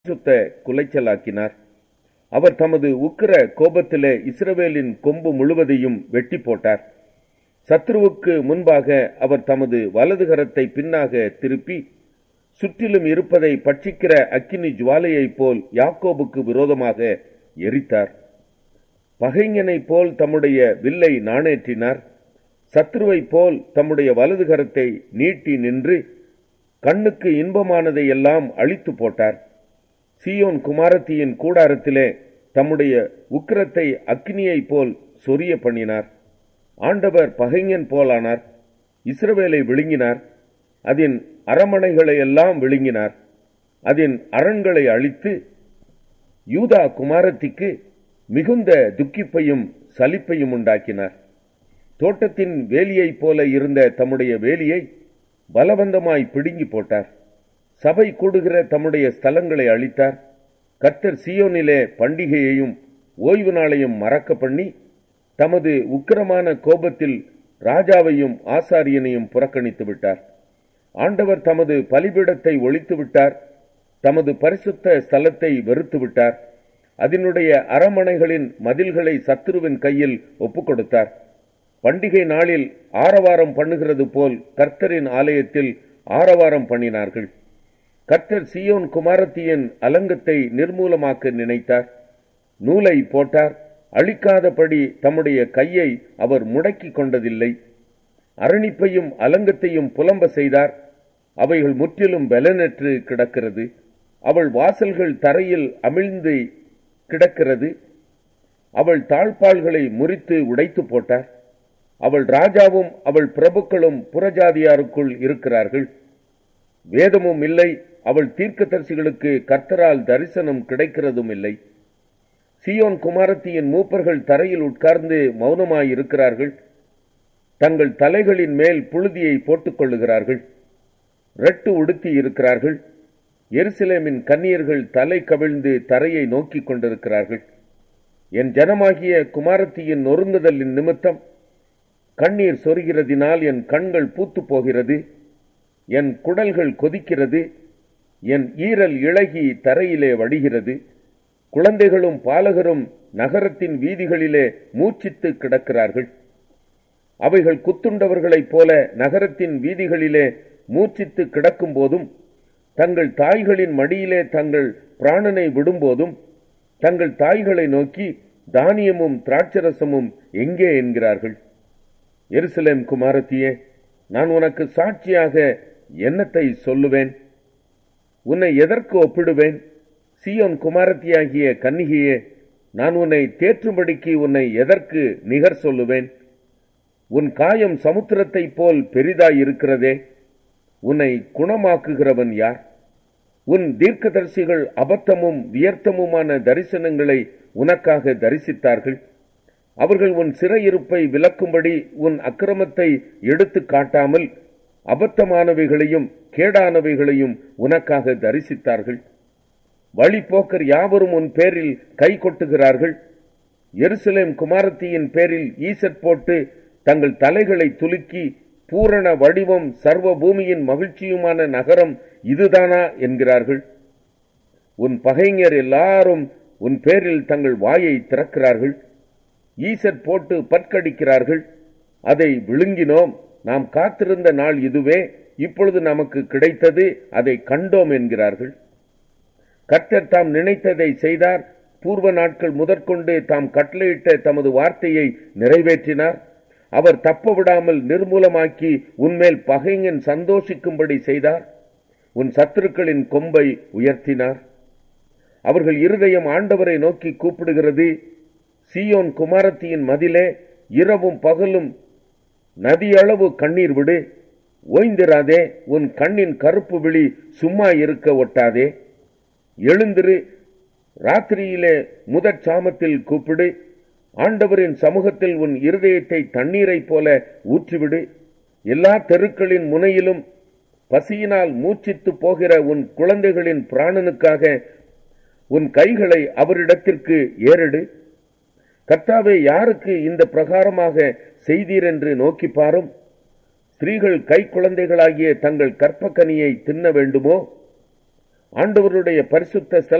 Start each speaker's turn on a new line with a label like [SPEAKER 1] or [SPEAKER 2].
[SPEAKER 1] சுத்த குலைச்சலாக்கினார் அவர் தமது உக்கிர கோபத்திலே இஸ்ரவேலின் கொம்பு முழுவதையும் வெட்டி போட்டார் சத்ருவுக்கு முன்பாக அவர் தமது வலது கரத்தை பின்னாக திருப்பி சுற்றிலும் இருப்பதை பட்சிக்கிற அக்கினி ஜுவாலையைப் போல் யாக்கோபுக்கு விரோதமாக எரித்தார் பகைஞனைப் போல் தம்முடைய வில்லை நாணேற்றினார் சத்ருவைப் போல் தம்முடைய வலது கரத்தை நீட்டி நின்று கண்ணுக்கு இன்பமானதை எல்லாம் அழித்து போட்டார் சீயோன் குமாரத்தியின் கூடாரத்திலே தம்முடைய உக்கிரத்தை அக்னியைப் போல் சொரிய பண்ணினார் ஆண்டவர் பகைஞன் போலானார் இஸ்ரவேலை விழுங்கினார் அதன் அரமனைகளை எல்லாம் விழுங்கினார் அதன் அரண்களை அழித்து யூதா குமாரத்திக்கு மிகுந்த துக்கிப்பையும் சலிப்பையும் உண்டாக்கினார் தோட்டத்தின் வேலியைப் போல இருந்த தம்முடைய வேலியை பலவந்தமாய் பிடுங்கி போட்டார் சபை கூடுகிற தம்முடைய ஸ்தலங்களை அளித்தார் கர்த்தர் சியோனிலே பண்டிகையையும் ஓய்வு நாளையும் மறக்க பண்ணி தமது உக்கிரமான கோபத்தில் ராஜாவையும் ஆசாரியனையும் புறக்கணித்து விட்டார் ஆண்டவர் தமது பலிபீடத்தை ஒழித்து விட்டார் தமது பரிசுத்த ஸ்தலத்தை வெறுத்து விட்டார் அதனுடைய அரமனைகளின் மதில்களை சத்துருவின் கையில் ஒப்புக் கொடுத்தார் பண்டிகை நாளில் ஆரவாரம் பண்ணுகிறது போல் கர்த்தரின் ஆலயத்தில் ஆரவாரம் பண்ணினார்கள் கர்த்தர் சியோன் குமாரத்தியின் அலங்கத்தை நிர்மூலமாக்க நினைத்தார் நூலை போட்டார் அழிக்காதபடி தம்முடைய கையை அவர் முடக்கிக் கொண்டதில்லை அரணிப்பையும் அலங்கத்தையும் புலம்ப செய்தார் அவைகள் முற்றிலும் பலனற்று கிடக்கிறது அவள் வாசல்கள் தரையில் அமிழ்ந்து கிடக்கிறது அவள் தாழ்பால்களை முறித்து உடைத்து போட்டார் அவள் ராஜாவும் அவள் பிரபுக்களும் புறஜாதியாருக்குள் இருக்கிறார்கள் வேதமும் இல்லை அவள் தீர்க்கதரிசிகளுக்கு கர்த்தரால் தரிசனம் கிடைக்கிறதும் இல்லை சியோன் குமாரத்தியின் மூப்பர்கள் தரையில் உட்கார்ந்து மௌனமாயிருக்கிறார்கள் தங்கள் தலைகளின் மேல் புழுதியை போட்டுக் கொள்ளுகிறார்கள் ரெட்டு உடுத்தி இருக்கிறார்கள் எருசலேமின் கன்னியர்கள் தலை கவிழ்ந்து தரையை நோக்கிக் கொண்டிருக்கிறார்கள் என் ஜனமாகிய குமாரத்தியின் நொறுங்குதலின் நிமித்தம் கண்ணீர் சொருகிறதினால் என் கண்கள் பூத்து போகிறது என் குடல்கள் கொதிக்கிறது என் ஈரல் இழகி தரையிலே வடிகிறது குழந்தைகளும் பாலகரும் நகரத்தின் வீதிகளிலே மூச்சித்து கிடக்கிறார்கள் அவைகள் குத்துண்டவர்களைப் போல நகரத்தின் வீதிகளிலே மூச்சித்து கிடக்கும் போதும் தங்கள் தாய்களின் மடியிலே தங்கள் பிராணனை விடும்போதும் தங்கள் தாய்களை நோக்கி தானியமும் திராட்சரசமும் எங்கே என்கிறார்கள் எருசலேம் குமாரத்தியே நான் உனக்கு சாட்சியாக என்னத்தை சொல்லுவேன் உன்னை எதற்கு ஒப்பிடுவேன் சியோன் குமாரத்தியாகிய கன்னிகையே நான் உன்னை தேற்றும்படிக்கு உன்னை எதற்கு நிகர் சொல்லுவேன் உன் காயம் சமுத்திரத்தைப் போல் பெரிதாயிருக்கிறதே உன்னை குணமாக்குகிறவன் யார் உன் தீர்க்கதரிசிகள் அபத்தமும் வியர்த்தமுமான தரிசனங்களை உனக்காக தரிசித்தார்கள் அவர்கள் உன் சிறையிருப்பை விளக்கும்படி உன் அக்கிரமத்தை எடுத்து காட்டாமல் அபத்தமானவைகளையும் கேடானவைகளையும் உனக்காக தரிசித்தார்கள் வழிபோக்கர் யாவரும் உன் பேரில் கை கொட்டுகிறார்கள் எருசலேம் குமாரத்தியின் பேரில் ஈசட் போட்டு தங்கள் தலைகளை துலுக்கி பூரண வடிவம் சர்வ பூமியின் மகிழ்ச்சியுமான நகரம் இதுதானா என்கிறார்கள் உன் பகைஞர் எல்லாரும் உன் பேரில் தங்கள் வாயை திறக்கிறார்கள் ஈசட் போட்டு பற்கடிக்கிறார்கள் அதை விழுங்கினோம் நாம் காத்திருந்த நாள் இதுவே இப்பொழுது நமக்கு கிடைத்தது அதை கண்டோம் என்கிறார்கள் கர்த்தர் தாம் நினைத்ததை செய்தார் பூர்வ நாட்கள் முதற்கொண்டு தாம் கட்டளையிட்ட தமது வார்த்தையை நிறைவேற்றினார் அவர் தப்ப விடாமல் நிர்மூலமாக்கி உன்மேல் பகைஞன் சந்தோஷிக்கும்படி செய்தார் உன் சத்துருக்களின் கொம்பை உயர்த்தினார் அவர்கள் இருதயம் ஆண்டவரை நோக்கி கூப்பிடுகிறது சியோன் குமாரத்தியின் மதிலே இரவும் பகலும் நதியளவு கண்ணீர் விடு ஓய்ந்திராதே உன் கண்ணின் கருப்பு விழி சும்மா இருக்க ஒட்டாதே எழுந்திரு ராத்திரியிலே முதற் சாமத்தில் கூப்பிடு ஆண்டவரின் சமூகத்தில் உன் இருதயத்தை தண்ணீரைப் போல ஊற்றிவிடு எல்லா தெருக்களின் முனையிலும் பசியினால் மூச்சித்து போகிற உன் குழந்தைகளின் பிராணனுக்காக உன் கைகளை அவரிடத்திற்கு ஏறிடு கர்த்தாவே யாருக்கு இந்த பிரகாரமாக செய்தீர் என்று நோக்கி பாரும் ஸ்திரீகள் கை குழந்தைகளாகிய தங்கள் கற்பக்கனியை தின்ன வேண்டுமோ ஆண்டவருடைய பரிசுத்த